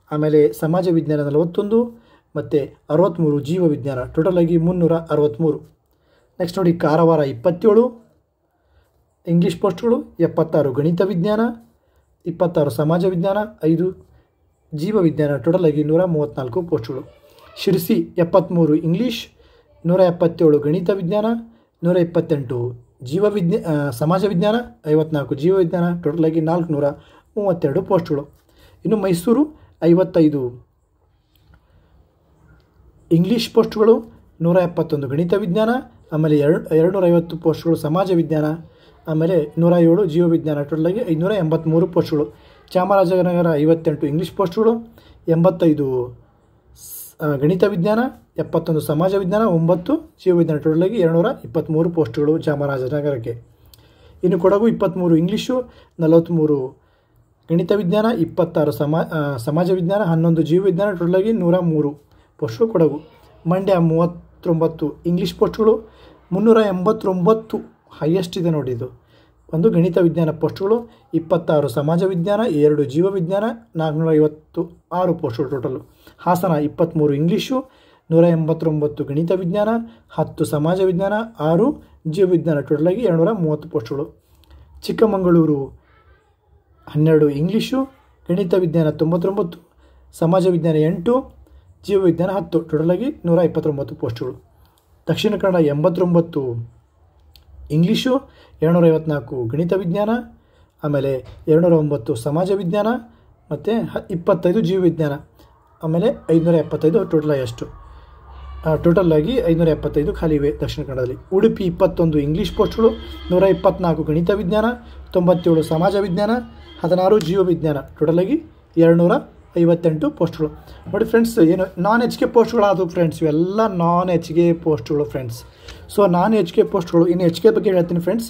ಆಮೇಲೆ ಸಮಾಜ ವಿಜ್ಞಾನ ನಲವತ್ತೊಂದು ಮತ್ತು ಅರವತ್ತ್ಮೂರು ಜೀವ ವಿಜ್ಞಾನ ಟೋಟಲಾಗಿ ಮುನ್ನೂರ ಅರವತ್ತ್ಮೂರು ನೆಕ್ಸ್ಟ್ ನೋಡಿ ಕಾರವಾರ ಇಪ್ಪತ್ತೇಳು ಇಂಗ್ಲೀಷ್ ಪೋಸ್ಟ್ಗಳು ಎಪ್ಪತ್ತಾರು ಗಣಿತ ವಿಜ್ಞಾನ ಇಪ್ಪತ್ತಾರು ಸಮಾಜ ವಿಜ್ಞಾನ ಐದು ಜೀವ ವಿಜ್ಞಾನ ಟೋಟಲ್ ಆಗಿ ನೂರ ಮೂವತ್ತ್ನಾಲ್ಕು ಪೋಸ್ಟ್ಗಳು ಶಿರಸಿ ಎಪ್ಪತ್ತ್ಮೂರು ಇಂಗ್ಲೀಷ್ ನೂರ ಎಪ್ಪತ್ತೇಳು ಗಣಿತ ವಿಜ್ಞಾನ ನೂರ ಇಪ್ಪತ್ತೆಂಟು ಜೀವ ವಿಜ್ಞಾ ಆ, ಸಮಾಜ ವಿಜ್ಞಾನ ಐವತ್ನಾಲ್ಕು ಜೀವ ವಿಜ್ಞಾನ ಟೋಟಲ್ ಆಗಿ ನಾಲ್ಕುನೂರ ಮೂವತ್ತೆರಡು ಪೋಸ್ಟ್ಗಳು ಇನ್ನು ಮೈಸೂರು ಐವತ್ತೈದು ಇಂಗ್ಲೀಷ್ ಪೋಸ್ಟ್ಗಳು ನೂರ ಎಪ್ಪತ್ತೊಂದು ಗಣಿತ ವಿಜ್ಞಾನ ಆಮೇಲೆ ಎರಡು ಎರಡುನೂರ ಐವತ್ತು ಪೋಸ್ಟ್ಗಳು ಸಮಾಜ ವಿಜ್ಞಾನ ಆಮೇಲೆ ನೂರ ಏಳು ಜೀವ ವಿಜ್ಞಾನ ಟೋಟಲಾಗಿ ಐನೂರ ಎಂಬತ್ತ್ಮೂರು ಪೋಸ್ಟ್ಗಳು ಚಾಮರಾಜನಗರ ಐವತ್ತೆಂಟು ಇಂಗ್ಲೀಷ್ ಪೋಸ್ಟ್ಗಳು ಎಂಬತ್ತೈದು ಸ್- ಆ, ಗಣಿತ ವಿಜ್ಞಾನ ಎಪ್ಪತ್ತೊಂದು ಸಮಾಜ ವಿಜ್ಞಾನ ಒಂಬತ್ತು ಜೀವ ವಿಜ್ಞಾನ ಟೋಟಲಾಗಿ ಎರಡುನೂರ ಇಪ್ಪತ್ತ್ಮೂರು ಪೋಸ್ಟ್ಗಳು ಚಾಮರಾಜನಗರಕ್ಕೆ ಇನ್ನು ಕೊಡಗು ಇಪ್ಪತ್ತ್ಮೂರು ಇಂಗ್ಲೀಷು ನಲವತ್ತ್ಮೂರು ಗಣಿತ ವಿಜ್ಞಾನ ಇಪ್ಪತ್ತಾರು ಸಮಾ ಆ, ಸಮಾಜ ವಿಜ್ಞಾನ ಹನ್ನೊಂದು ಜೀವ ವಿಜ್ಞಾನ ಟೋಟಲಾಗಿ ನೂರ ಮೂರು ಪೋಸ್ಟ್ಗಳು ಕೊಡಗು ಮಂಡ್ಯ ಮೂವತ್ತೊಂಬತ್ತು ಇಂಗ್ಲೀಷ್ ಪೋಸ್ಟ್ಗಳು ಮುನ್ನೂರ ಎಂಬತ್ತೊಂಬತ್ತು ಹೈಯೆಸ್ಟ್ ಇದೆ ನೋಡಿ ಇದು ಒಂದು ಗಣಿತ ವಿಜ್ಞಾನ ಪೋಸ್ಟ್ಗಳು ಇಪ್ಪತ್ತಾರು ಸಮಾಜ ವಿಜ್ಞಾನ ಎರಡು ಜೀವ ವಿಜ್ಞಾನ ನಾಲ್ಕುನೂರ ಐವತ್ತು ಆರು ಪೋಸ್ಟ್ಗಳು ಟೋಟಲು ಹಾಸನ ಇಪ್ಪತ್ತ್ಮೂರು ಇಂಗ್ಲೀಷು ನೂರ ಎಂಬತ್ತೊಂಬತ್ತು ಗಣಿತ ವಿಜ್ಞಾನ ಹತ್ತು ಸಮಾಜ ವಿಜ್ಞಾನ ಆರು ಜೀವ ವಿಜ್ಞಾನ ಟೋಟಲಾಗಿ ಎರಡುನೂರ ಮೂವತ್ತು ಪೋಸ್ಟ್ಗಳು ಚಿಕ್ಕಮಗಳೂರು ಹನ್ನೆರಡು ಇಂಗ್ಲೀಷು ಗಣಿತ ವಿಜ್ಞಾನ ತೊಂಬತ್ತೊಂಬತ್ತು ಸಮಾಜ ವಿಜ್ಞಾನ ಎಂಟು ಜೀವ ವಿಜ್ಞಾನ ಹತ್ತು ಟೋಟಲಾಗಿ ನೂರ ಇಪ್ಪತ್ತೊಂಬತ್ತು ಪೋಸ್ಟ್ಗಳು ದಕ್ಷಿಣ ಕನ್ನಡ ಎಂಬತ್ತೊಂಬತ್ತು ಇಂಗ್ಲೀಷು ಎರಡುನೂರ ಐವತ್ನಾಲ್ಕು ಗಣಿತ ವಿಜ್ಞಾನ ಆಮೇಲೆ ಎರಡುನೂರ ಒಂಬತ್ತು ಸಮಾಜ ವಿಜ್ಞಾನ ಮತ್ತು ಹ ಇಪ್ಪತ್ತೈದು ಜೀವ ವಿಜ್ಞಾನ ಆಮೇಲೆ ಐದುನೂರ ಎಪ್ಪತ್ತೈದು ಟೋಟಲ್ ಎಷ್ಟು ಟೋಟಲ್ ಆಗಿ ಐನೂರ ಎಪ್ಪತ್ತೈದು ಖಾಲಿ ಇವೆ ದಕ್ಷಿಣ ಕನ್ನಡದಲ್ಲಿ ಉಡುಪಿ ಇಪ್ಪತ್ತೊಂದು ಇಂಗ್ಲೀಷ್ ಪೋಸ್ಟ್ಗಳು ನೂರ ಇಪ್ಪತ್ನಾಲ್ಕು ಗಣಿತ ವಿಜ್ಞಾನ ತೊಂಬತ್ತೇಳು ಸಮಾಜ ವಿಜ್ಞಾನ ಹದಿನಾರು ಜೀವ ವಿಜ್ಞಾನ ಟೋಟಲ್ ಆಗಿ ಎರಡುನೂರ ಐವತ್ತೆಂಟು ಪೋಸ್ಟ್ಗಳು ನೋಡಿ ಫ್ರೆಂಡ್ಸ್ ಏನು ನಾನ್ ಎಚ್ ಕೆ ಪೋಸ್ಟ್ಗಳಾದವು ಫ್ರೆಂಡ್ಸ್ ಇವೆಲ್ಲ ನಾನ್ ಎಚ್ ಕೆ ಪೋಸ್ಟ್ಗಳು friends so non H K ಪೋಸ್ಟ್ಗಳು ಇನ್ನು ಎಚ್ ಕೆ ಬಗ್ಗೆ ಹೇಳ್ತೀನಿ ಫ್ರೆಂಡ್ಸ್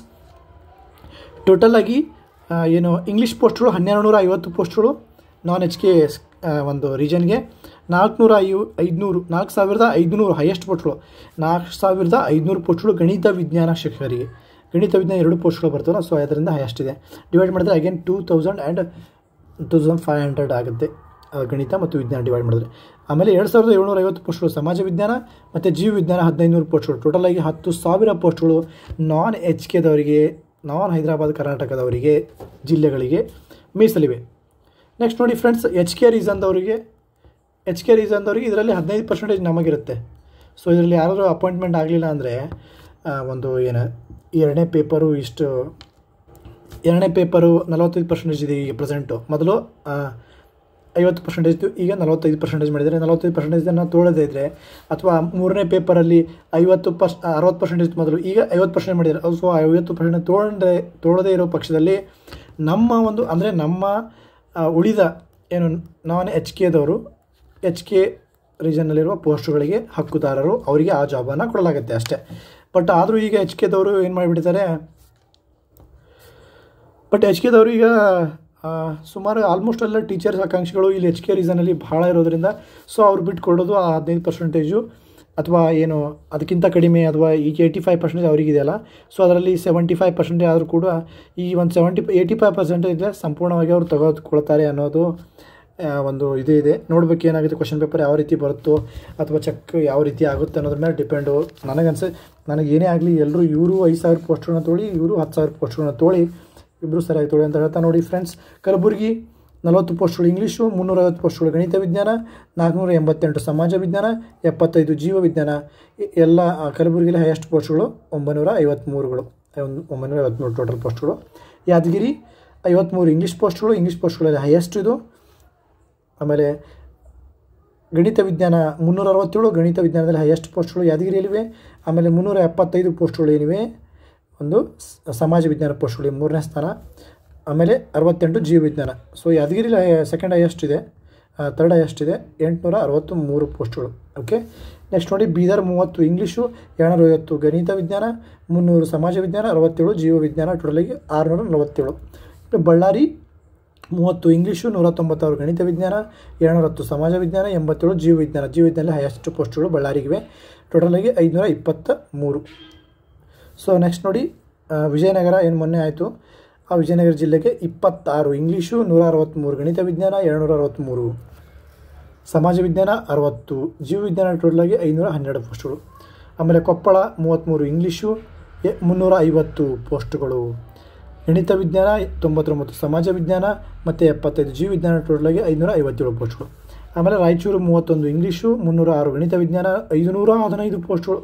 ಟೋಟಲ್ ಆಗಿ ಆ, ಏನು ಇಂಗ್ಲೀಷ್ ಪೋಸ್ಟ್ಗಳು ಹನ್ನೆರಡು ನೂರ ಐವತ್ತು ಪೋಸ್ಟ್ಗಳು ನಾನ್ ಎಚ್ ಕೆ ಒಂದು ರೀಜನ್ಗೆ ನಾಲ್ಕುನೂರ ಐ ಐದುನೂರು ನಾಲ್ಕು ಸಾವಿರದ ಐದುನೂರು ಹೈಯೆಸ್ಟ್ ಪೋಸ್ಟ್ಗಳು ನಾಲ್ಕು ಸಾವಿರದ ಐದುನೂರು ಪೋಸ್ಟ್ಗಳು ಗಣಿತ ವಿಜ್ಞಾನ ಶಿಕ್ಷಕರಿಗೆ ಗಣಿತ ವಿಜ್ಞಾನ ಎರಡು ಪೋಸ್ಟ್ಗಳು ಬರ್ತವಲ್ಲ ಸೊ ಅದರಿಂದ ಹೈಯೆಸ್ಟ್ ಇದೆ ಡಿವೈಡ್ ಮಾಡಿದ್ರೆ again two thousand and two thousand five hundred ಆಗುತ್ತೆ ಆ, ಗಣಿತ ಮತ್ತು ವಿಜ್ಞಾನ ಡಿವೈಡ್ ಮಾಡಿದ್ರೆ ಆಮೇಲೆ ಎರಡು ಸಾವಿರದ ಏಳ್ನೂರ ಐವತ್ತು ಪೋಸ್ಟ್ಗಳು ಸಮಾಜ ವಿಜ್ಞಾನ ಮತ್ತು ಜೀವ ವಿಜ್ಞಾನ ಹದಿನೈದುನೂರು ಪೋಸ್ಟ್ಗಳು ಟೋಟಲ್ ಆಗಿ ಹತ್ತು ಸಾವಿರ ಪೋಸ್ಟ್ಗಳು ನಾನ್ ಎಚ್ ಕೆದವರಿಗೆ ನಾನ್ ಹೈದರಾಬಾದ್ ಕರ್ನಾಟಕದವರಿಗೆ ಜಿಲ್ಲೆಗಳಿಗೆ ಮೀಸಲಿವೆ ನೆಕ್ಸ್ಟ್ ನೋಡಿ ಫ್ರೆಂಡ್ಸ್ ಎಚ್ ಕೆ ರೀಸನ್ದವರಿಗೆ ಎಚ್ ಕೆ ರೀಸನ್ದವರಿಗೆ ಇದರಲ್ಲಿ ಹದಿನೈದು ಪರ್ಸೆಂಟೇಜ್ ನಮಗಿರುತ್ತೆ ಸೊ ಇದರಲ್ಲಿ ಯಾರಾದರೂ ಅಪಾಯಿಂಟ್ಮೆಂಟ್ ಆಗಲಿಲ್ಲ ಅಂದರೆ ಒಂದು ಏನು ಎರಡನೇ ಪೇಪರು ಇಷ್ಟು ಎರಡನೇ ಪೇಪರು ನಲವತ್ತೈದು ಪರ್ಸೆಂಟೇಜ್ ಇದೆ ಈಗ ಪ್ರೆಸೆಂಟು ಮೊದಲು ಆ, ಐವತ್ತು ಪರ್ಸೆಂಟೇಜ್ ಇತ್ತು ಈಗ ನಲವತ್ತೈದು ಪರ್ಸೆಂಟೇಜ್ ಮಾಡಿದರೆ ನಲವತ್ತೈದು ಪರ್ಸೆಂಟೇಜನ್ನು ತೋಳದೇ ಇದ್ದರೆ ಅಥವಾ ಮೂರನೇ ಪೇಪರಲ್ಲಿ ಐವತ್ತು ಪರ್ಸ್ ಅರವತ್ತು ಪರ್ಸೆಂಟೇಜ್ ಮೊದಲು ಈಗ ಐವತ್ತು ಪರ್ಸೆಂಟ್ ಮಾಡಿದ್ದಾರೆ ಸೊ ಐವತ್ತು ಪರ್ಸೆಂಟ್ ತೋಳದೆ ತೋಳದೇ ಇರೋ ಪಕ್ಷದಲ್ಲಿ ನಮ್ಮ ಒಂದು ಅಂದರೆ ನಮ್ಮ ಆ, ಉಳಿದ ಏನು ನಾನ್ ಎಚ್ ಕೆದವರು ಎಚ್ ಕೆ ರೀಜನ್ನಲ್ಲಿರುವ ಪೋಸ್ಟ್ಗಳಿಗೆ ಹಕ್ಕುದಾರರು ಅವರಿಗೆ ಆ ಜಾಬನ್ನು ಕೊಡಲಾಗುತ್ತೆ ಅಷ್ಟೇ ಬಟ್ ಆದರೂ ಈಗ ಎಚ್ ಕೆದವರು ಏನು ಮಾಡಿಬಿಟ್ಟಿದ್ದಾರೆ ಬಟ್ ಎಚ್ ಕೆದವರು ಈಗ ಆ, ಸುಮಾರು ಆಲ್ಮೋಸ್ಟ್ ಎಲ್ಲ ಟೀಚರ್ಸ್ ಆಕಾಂಕ್ಷಿಗಳು ಇಲ್ಲಿ ಎಚ್ ಕೆ ರೀಸನಲ್ಲಿ ಭಾಳ ಇರೋದ್ರಿಂದ ಸೊ ಅವ್ರು ಬಿಟ್ಟು ಕೊಡೋದು ಆ ಹದಿನೈದು ಪರ್ಸೆಂಟೇಜು ಅಥವಾ ಏನು ಅದಕ್ಕಿಂತ ಕಡಿಮೆ ಅಥವಾ ಈಗ ಏಯ್ಟಿ ಫೈವ್ ಪರ್ಸೆಂಟೇಜ್ ಅವರಿಗಿದೆಯಲ್ಲ ಸೊ ಅದರಲ್ಲಿ ಸೆವೆಂಟಿ ಫೈವ್ ಪರ್ಸೆಂಟೇಜ್ ಆದರೂ ಕೂಡ ಈ ಒಂದು ಸೆವೆಂಟಿ ಏಯ್ಟಿ ಫೈವ್ ಪರ್ಸೆಂಟೇಜ್ ಸಂಪೂರ್ಣವಾಗಿ ಅವರು ತೆಗೆದುಕೊಳ್ತಾರೆ ಅನ್ನೋದು ಆ, ಒಂದು ಇದು ಇದೆ ನೋಡ್ಬೇಕು ಏನಾಗುತ್ತೆ ಕ್ವಶನ್ ಪೇಪರ್ ಯಾವ ರೀತಿ ಬರುತ್ತೋ ಅಥವಾ ಚೆಕ್ ಯಾವ ರೀತಿ ಆಗುತ್ತೆ ಅನ್ನೋದ್ರ ಮೇಲೆ ಡಿಪೆಂಡು ನನಗನ್ಸ ನನಗೆ ಏನೇ ಆಗಲಿ ಎಲ್ಲರೂ ಇವರು ಐದು ಸಾವಿರ ಪೋಸ್ಟ್ಗಳನ್ನ ತೊಗೊಳ್ಳಿ ಇವರು ಹತ್ತು ಸಾವಿರ ಪೋಸ್ಟ್ಗಳನ್ನ ತೊಗೊಳ್ಳಿ ಇಬ್ಬರು ಸರಿಯಾಗಿ ತೊಗೊಳ್ಳಿ ಅಂತ ಹೇಳ್ತಾ ನೋಡಿ ಫ್ರೆಂಡ್ಸ್ ಕಲಬುರಗಿ ನಲವತ್ತು ಪೋಸ್ಟ್ಗಳು ಇಂಗ್ಲೀಷು ಮುನ್ನೂರೈವತ್ತು ಪೋಸ್ಟ್ಗಳು ಗಣಿತ ವಿಜ್ಞಾನ ನಾಲ್ಕುನೂರ ಎಂಬತ್ತೆಂಟು ಸಮಾಜ ವಿಜ್ಞಾನ ಎಪ್ಪತ್ತೈದು ಜೀವ ವಿಜ್ಞಾನ ಇ- ಎಲ್ಲ ಆ, ಕಲಬುರಗಿಲಿ ಹೈಯೆಸ್ಟ್ ಪೋಸ್ಟ್ಗಳು ಒಂಬೈನೂರ ಐವತ್ತ್ಮೂರುಗಳು ಒಂದು ಒಂಬೈನೂರ ಐವತ್ತ್ಮೂರು ಟೋಟಲ್ ಪೋಸ್ಟ್ಗಳು ಯಾದಗಿರಿ ಐವತ್ತ್ಮೂರು ಇಂಗ್ಲೀಷ್ ಪೋಸ್ಟ್ಗಳು ಇಂಗ್ಲೀಷ್ ಪೋಸ್ಟ್ಗಳಲ್ಲಿ ಹೈಯೆಸ್ಟ್ ಇದು ಆಮೇಲೆ ಗಣಿತ ವಿಜ್ಞಾನ ಮುನ್ನೂರ ಅರವತ್ತೇಳು ಗಣಿತ ವಿಜ್ಞಾನದಲ್ಲಿ ಹೈಯೆಸ್ಟ್ ಪೋಸ್ಟ್ಗಳು ಯಾದಗಿರಿಯಲ್ಲಿವೆ ಆಮೇಲೆ ಮುನ್ನೂರ ಎಪ್ಪತ್ತೈದು ಪೋಸ್ಟ್ಗಳು ಏನಿವೆ ಒಂದು ಸ- ಸಮಾಜ ವಿಜ್ಞಾನ ಪೋಸ್ಟ್ಗಳು ಮೂರನೇ ಸ್ಥಾನ ಆಮೇಲೆ ಅರವತ್ತೆಂಟು ಜೀವ ವಿಜ್ಞಾನ ಸೊ ಯಾದಗಿರಿಲಿ ಸೆಕೆಂಡ್ ಹೈಯೆಸ್ಟ್ ಇದೆ ತರ್ಡ್ ಹೈಯೆಸ್ಟ್ ಇದೆ ಎಂಟುನೂರ ಅರವತ್ತು ಮೂರು ಪೋಸ್ಟ್ಗಳು ಓಕೆ ನೆಕ್ಸ್ಟ್ ನೋಡಿ ಬೀದರ್ ಮೂವತ್ತು ಇಂಗ್ಲೀಷು ಎರಡುನೂರ ಐವತ್ತು ಗಣಿತ ವಿಜ್ಞಾನ ಮುನ್ನೂರು ಸಮಾಜ ವಿಜ್ಞಾನ ಅರವತ್ತೇಳು ಜೀವ ವಿಜ್ಞಾನ ಟೋಟಲಿಗೆ ಆರುನೂರ ನಲವತ್ತೇಳು ಇನ್ನು ಬಳ್ಳಾರಿ ಮೂವತ್ತು ಇಂಗ್ಲೀಷು ನೂರ ತೊಂಬತ್ತಾರು ಗಣಿತ ವಿಜ್ಞಾನ ಏಳ್ನೂರ ಹತ್ತು ಸಮಾಜ ವಿಜ್ಞಾನ ಎಂಬತ್ತೇಳು ಜೀವ ವಿಜ್ಞಾನ ಜೀವ ವಿಜ್ಞಾನದಲ್ಲಿ ಹೈಯೆಸ್ಟ್ ಪೋಸ್ಟ್ಗಳು ಬಳ್ಳಾರಿಗಿವೆ ಟೋಟಲಾಗಿ ಐದುನೂರ ಇಪ್ಪತ್ತ ಮೂರು ಸೊ ನೆಕ್ಸ್ಟ್ ನೋಡಿ ಆ, ವಿಜಯನಗರ ಏನು ಮೊನ್ನೆ ಆಯಿತು ಆ ವಿಜಯನಗರ ಜಿಲ್ಲೆಗೆ ಇಪ್ಪತ್ತಾರು ಇಂಗ್ಲೀಷು ನೂರ ಅರವತ್ತ್ಮೂರು ಗಣಿತ ವಿಜ್ಞಾನ ಎರಡುನೂರ ಅರವತ್ತ್ಮೂರು ಸಮಾಜ ವಿಜ್ಞಾನ ಅರವತ್ತು ಜೀವ ವಿಜ್ಞಾನ ಟೋಟಲಾಗಿ ಐನೂರ ಹನ್ನೆರಡು ಪೋಸ್ಟ್ಗಳು ಆಮೇಲೆ ಕೊಪ್ಪಳ ಮೂವತ್ತ್ಮೂರು ಇಂಗ್ಲೀಷು ಎ- ಮುನ್ನೂರ ಐವತ್ತು ಪೋಸ್ಟ್ಗಳು ಗಣಿತ ವಿಜ್ಞಾನ ತೊಂಬತ್ತೊಂಬತ್ತು ಸಮಾಜ ವಿಜ್ಞಾನ ಮತ್ತು ಎಪ್ಪತ್ತೈದು ಜೀವ ವಿಜ್ಞಾನ ಟೋಟಲಾಗಿ ಐನೂರ ಐವತ್ತೇಳು ಪೋಸ್ಟ್ಗಳು ಆಮೇಲೆ ರಾಯಚೂರು ಮೂವತ್ತೊಂದು ಇಂಗ್ಲೀಷು ಮುನ್ನೂರ ಆರು ಗಣಿತ ವಿಜ್ಞಾನ ಐದುನೂರ ಹದಿನೈದು ಪೋಸ್ಟ್ಗಳು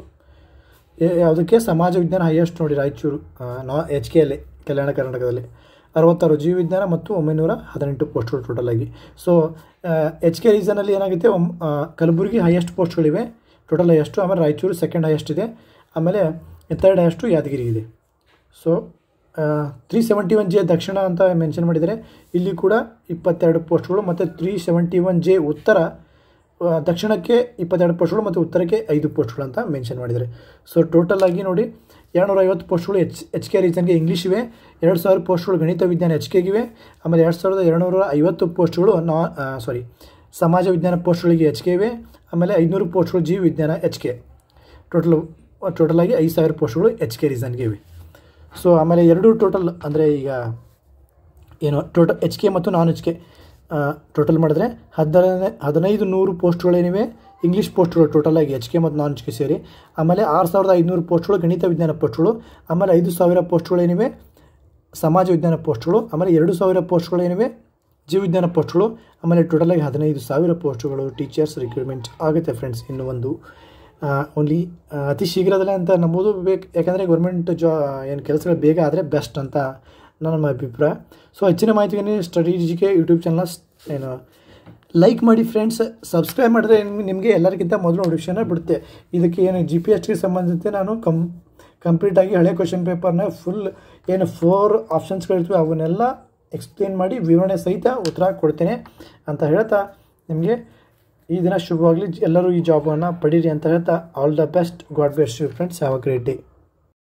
ಏ- ಯಾವುದಕ್ಕೆ ಸಮಾಜ ವಿಜ್ಞಾನ ಹೈಯೆಸ್ಟ್ ನೋಡಿ ರಾಯಚೂರು ಆ, ನಾ ಎಚ್ ಕೆ ಅಲ್ಲಿ ಕಲ್ಯಾಣ ಕರ್ನಾಟಕದಲ್ಲಿ ಅರವತ್ತಾರು ಜೀವ ವಿಜ್ಞಾನ ಮತ್ತು ಒಂಬೈನೂರ ಹದಿನೆಂಟು ಪೋಸ್ಟ್ಗಳು ಟೋಟಲ್ ಆಗಿ ಸೊ ಎಚ್ ಕೆ ರೀಸನಲ್ಲಿ ಏನಾಗುತ್ತೆ ಒಮ್ ಆ, ಕಲಬುರಗಿ ಹೈಯೆಸ್ಟ್ ಪೋಸ್ಟ್ಗಳಿವೆ ಟೋಟಲ್ ಹೈಯೆಸ್ಟು ಆಮೇಲೆ ರಾಯಚೂರು ಸೆಕೆಂಡ್ ಹೈಯೆಸ್ಟ್ ಇದೆ ಆಮೇಲೆ ಥರ್ಡ್ ಹೈಯೆಸ್ಟು ಯಾದಗಿರಿ ಇದೆ so three seventy one J ದಕ್ಷಿಣ ಅಂತ ಮೆನ್ಷನ್ ಮಾಡಿದ್ದಾರೆ ಇಲ್ಲಿ ಕೂಡ ಇಪ್ಪತ್ತೆರಡು ಪೋಸ್ಟ್ಗಳು ಮತ್ತು ತ್ರೀ ಸೆವೆಂಟಿ ಒನ್ ಜೆ ಉತ್ತರ ಆ, ದಕ್ಷಿಣಕ್ಕೆ ಇಪ್ಪತ್ತೆರಡು ಪೋಸ್ಟ್ಗಳು ಮತ್ತು ಉತ್ತರಕ್ಕೆ ಐದು ಪೋಸ್ಟ್ಗಳು ಅಂತ ಮೆನ್ಷನ್ ಮಾಡಿದ್ದಾರೆ ಸೊ ಟೋಟಲ್ ಆಗಿ ನೋಡಿ ಎರಡುನೂರ ಐವತ್ತು ಪೋಸ್ಟ್ಗಳು ಎಚ್ ಎಚ್ ಕೆ ರೀಸನ್ಗೆ ಇಂಗ್ಲೀಷ್ ಇವೆ ಎರಡು ಸಾವಿರ ಪೋಸ್ಟ್ಗಳು ಗಣಿತ ವಿಜ್ಞಾನ ಎಚ್ ಕೆಗಿವೆ ಆಮೇಲೆ ಎರಡು ಸಾವಿರದ ಎರಡುನೂರ ಐವತ್ತು ಪೋಸ್ಟ್ಗಳು ನಾ ಸಾರಿ ಸಮಾಜ ವಿಜ್ಞಾನ ಪೋಸ್ಟ್ಗಳಿಗೆ ಎಚ್ ಕೆ ಇವೆ ಆಮೇಲೆ ಐದುನೂರು ಪೋಸ್ಟ್ಗಳು ಜೀವ ವಿಜ್ಞಾನ ಎಚ್ ಕೆ ಟೋಟಲ್ ಟೋಟಲ್ ಆಗಿ ಐದು ಸಾವಿರ ಪೋಸ್ಟ್ಗಳು ಎಚ್ ಕೆ ರೀಸನ್ಗೆ ಇವೆ ಸೊ ಆಮೇಲೆ ಎರಡು ಟೋಟಲ್ ಅಂದರೆ ಈಗ ಏನು ಟೋಟಲ್ ಎಚ್ ಕೆ ಮತ್ತು ನಾನ್ ಎಚ್ ಕೆ ಟೋಟಲ್ ಮಾಡಿದ್ರೆ ಹದಿನೈದು ಹದಿನೈದು ನೂರು ಪೋಸ್ಟ್ಗಳೇನಿವೆ ಇಂಗ್ಲೀಷ್ ಪೋಸ್ಟ್ಗಳು ಟೋಟಲ್ ಆಗಿ ಎಚ್ ಕೆ ಮತ್ತು ನಾನ್ ಎಚ್ ಕೆ ಸೇರಿ ಆಮೇಲೆ ಆರು ಸಾವಿರದ ಐದುನೂರು ಪೋಸ್ಟ್ಗಳು ಗಣಿತ ವಿಜ್ಞಾನ ಪೋಸ್ಟ್ಗಳು ಆಮೇಲೆ ಐದು ಸಾವಿರ ಪೋಸ್ಟ್ಗಳೇನಿವೆ ಸಮಾಜ ವಿಜ್ಞಾನ ಪೋಸ್ಟ್ಗಳು ಆಮೇಲೆ ಎರಡು ಸಾವಿರ ಪೋಸ್ಟ್ಗಳೇನಿವೆ ಜೀವ ವಿಜ್ಞಾನ ಪೋಸ್ಟ್ಗಳು ಆಮೇಲೆ ಟೋಟಲ್ ಆಗಿ ಹದಿನೈದು ಸಾವಿರ ಪೋಸ್ಟ್ಗಳು ಟೀಚರ್ಸ್ ರಿಕ್ರೂಟ್ಮೆಂಟ್ ಆಗುತ್ತೆ ಫ್ರೆಂಡ್ಸ್ ಇನ್ನು ಒಂದು ಓನ್ಲಿ ಅತಿ ಶೀಘ್ರದಲ್ಲೇ ಅಂತ ನಂಬೋದು ಬೇಕು ಯಾಕಂದರೆ ಗೌರ್ಮೆಂಟ್ ಜಾ ಏನು ಕೆಲಸಗಳು ಬೇಗ ಆದರೆ ಬೆಸ್ಟ್ ಅಂತ ನನ್ನ ಅಭಿಪ್ರಾಯ ಸೊ ಹೆಚ್ಚಿನ ಮಾಹಿತಿಗೆ ಸ್ಟಡಿ ಜಿಕೆ ಯೂಟ್ಯೂಬ್ ಚಾನಲ್ನ ಏನು ಲೈಕ್ ಮಾಡಿ ಫ್ರೆಂಡ್ಸ್ ಸಬ್ಸ್ಕ್ರೈಬ್ ಮಾಡಿದ್ರೆ ನಿಮ್ಗೆ ನಿಮಗೆ ಎಲ್ಲರಿಗಿಂತ ಮೊದಲು ನೋಟಿಫಿಕೇಶನ್ ಬಿಡುತ್ತೆ ಇದಕ್ಕೆ ಏನು ಜಿ ಪಿ ಎಸ್ ಟಿಗೆ ಸಂಬಂಧಿಸಿದಂತೆ ನಾನು ಕಂ ಕಂಪ್ಲೀಟಾಗಿ ಹಳೆ ಕ್ವಶನ್ ಪೇಪರ್ನ ಫುಲ್ ಏನು ಫೋರ್ ಆಪ್ಷನ್ಸ್ಗಳಿರ್ತವೆ ಅವನ್ನೆಲ್ಲ ಎಕ್ಸ್ಪ್ಲೇನ್ ಮಾಡಿ ವಿವರಣೆ ಸಹಿತ ಉತ್ತರ ಕೊಡ್ತೇನೆ ಅಂತ ಹೇಳ್ತಾ ನಿಮಗೆ ಈ ದಿನ ಶುಭವಾಗಲಿ ಎಲ್ಲರೂ ಈ ಜಾಬನ್ನು ಪಡೀರಿ ಅಂತ ಹೇಳ್ತಾ ಆಲ್ ದ ಬೆಸ್ಟ್ ಗಾಡ್ ಬೆಸ್ಟ್ you friends have a great day